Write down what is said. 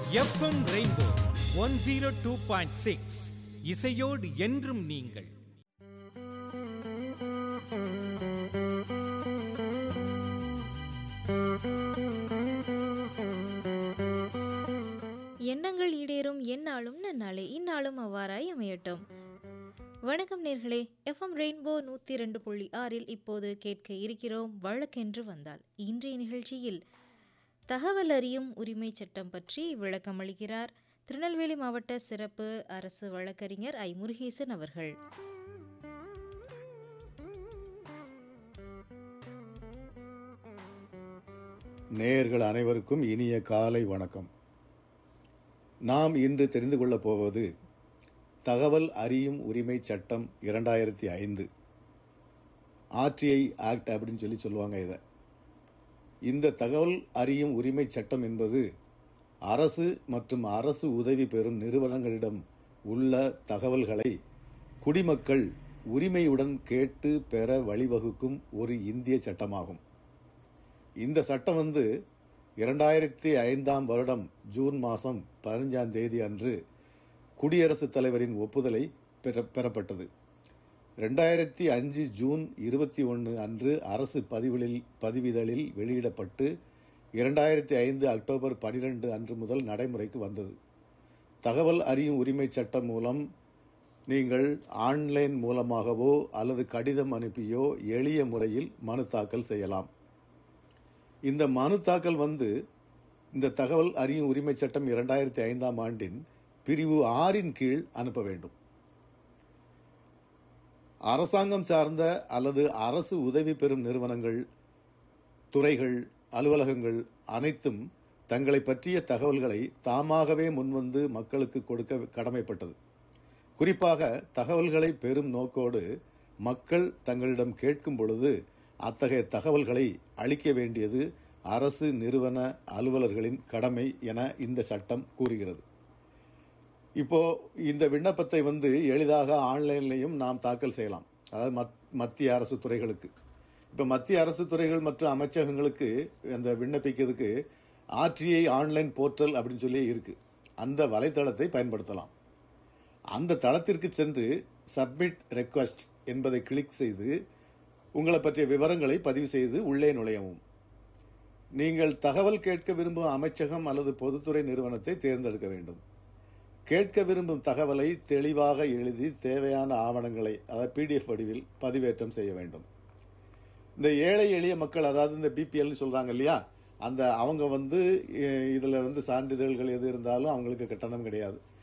FM rainbow one zero two point six இசையோடு என்றும் நீங்கள் எண்ணங்கள் ஈடேறும் எந்நாளும் நன்னாளே இந்நாளும் அவ்வாறாய் அமையட்டும் வணக்கம் நேர்களே எஃப்எம் ரெயின்போ நூற்றி ரெண்டு புள்ளி ஆறில் இப்போது கேட்க இருக்கிறோம் வழக்கென்று வந்தால் இன்றைய நிகழ்ச்சியில் தகவல் அறியும் உரிமை சட்டம் பற்றி விளக்கமளிக்கிறார் திருநெல்வேலி மாவட்ட சிறப்பு அரசு வழக்கறிஞர் ஐ முருகேசன் அவர்கள் நேயர்கள் அனைவருக்கும் இனிய காலை வணக்கம் நாம் இன்று தெரிந்து கொள்ளப் போவது தகவல் அறியும் உரிமை சட்டம் இரண்டாயிரத்தி ஐந்து ஆர்டிஐ ஆக்ட் அப்படின்னு சொல்லி சொல்லுவாங்க இதை இந்த தகவல் அறியும் உரிமை சட்டம் என்பது அரசு மற்றும் அரசு உதவி பெறும் நிறுவனங்களிடம் உள்ள தகவல்களை குடிமக்கள் உரிமையுடன் கேட்டு பெற வழிவகுக்கும் ஒரு இந்திய சட்டமாகும் இந்த சட்டம் வந்து இரண்டாயிரத்தி ஐந்தாம் வருடம் ஜூன் மாதம் பதினஞ்சாம் தேதி அன்று குடியரசுத் தலைவரின் ஒப்புதலை பெற பெறப்பட்டது ரெண்டாயிரத்தி அஞ்சு ஜூன் இருபத்தி ஒன்று அன்று அரசு பதிவுகளில் பதிவிதழில் வெளியிடப்பட்டு இரண்டாயிரத்தி ஐந்து அக்டோபர் பனிரெண்டு அன்று முதல் நடைமுறைக்கு வந்தது தகவல் அறியும் உரிமை சட்டம் மூலம் நீங்கள் ஆன்லைன் மூலமாகவோ அல்லது கடிதம் அனுப்பியோ எளிய முறையில் மனு தாக்கல் செய்யலாம் இந்த மனு தாக்கல் வந்து இந்த தகவல் அறியும் உரிமை சட்டம் இரண்டாயிரத்தி ஐந்தாம் ஆண்டின் பிரிவு ஆறின் கீழ் அனுப்ப வேண்டும் அரசாங்கம் சார்ந்த அல்லது அரசு உதவி பெறும் நிறுவனங்கள் துறைகள் அலுவலகங்கள் அனைத்தும் தங்களை பற்றிய தகவல்களை தாமாகவே முன்வந்து மக்களுக்கு கொடுக்க கடமைப்பட்டது குறிப்பாக தகவல்களை பெறும் நோக்கோடு மக்கள் தங்களிடம் கேட்கும் பொழுது அத்தகைய தகவல்களை அளிக்க வேண்டியது அரசு நிறுவன அலுவலர்களின் கடமை என இந்த சட்டம் கூறுகிறது இப்போ இந்த விண்ணப்பத்தை வந்து எளிதாக ஆன்லைன்லையும் நாம் தாக்கல் செய்யலாம் அதாவது மத் மத்திய அரசு துறைகளுக்கு இப்போ மத்திய அரசு துறைகள் மற்றும் அமைச்சகங்களுக்கு அந்த விண்ணப்பிக்கிறதுக்கு ஆர்டிஐ ஆன்லைன் போர்ட்டல் அப்படின்னு சொல்லி இருக்கு அந்த வலைத்தளத்தை பயன்படுத்தலாம் அந்த தளத்திற்கு சென்று சப்மிட் ரெக்வஸ்ட் என்பதை கிளிக் செய்து உங்களை பற்றிய விவரங்களை பதிவு செய்து உள்ளே நுழையவும் நீங்கள் தகவல் கேட்க விரும்பும் அமைச்சகம் அல்லது பொதுத்துறை நிறுவனத்தை தேர்ந்தெடுக்க வேண்டும் கேட்க விரும்பும் தகவலை தெளிவாக எழுதி தேவையான ஆவணங்களை அதாவது பிடிஎஃப் வடிவில் பதிவேற்றம் செய்ய வேண்டும் இந்த ஏழை எளிய மக்கள் அதாவது இந்த பிபிஎல் சொல்றாங்க இல்லையா அந்த அவங்க வந்து இதில் வந்து சான்றிதழ்கள் எது இருந்தாலும் அவங்களுக்கு கட்டணம் கிடையாது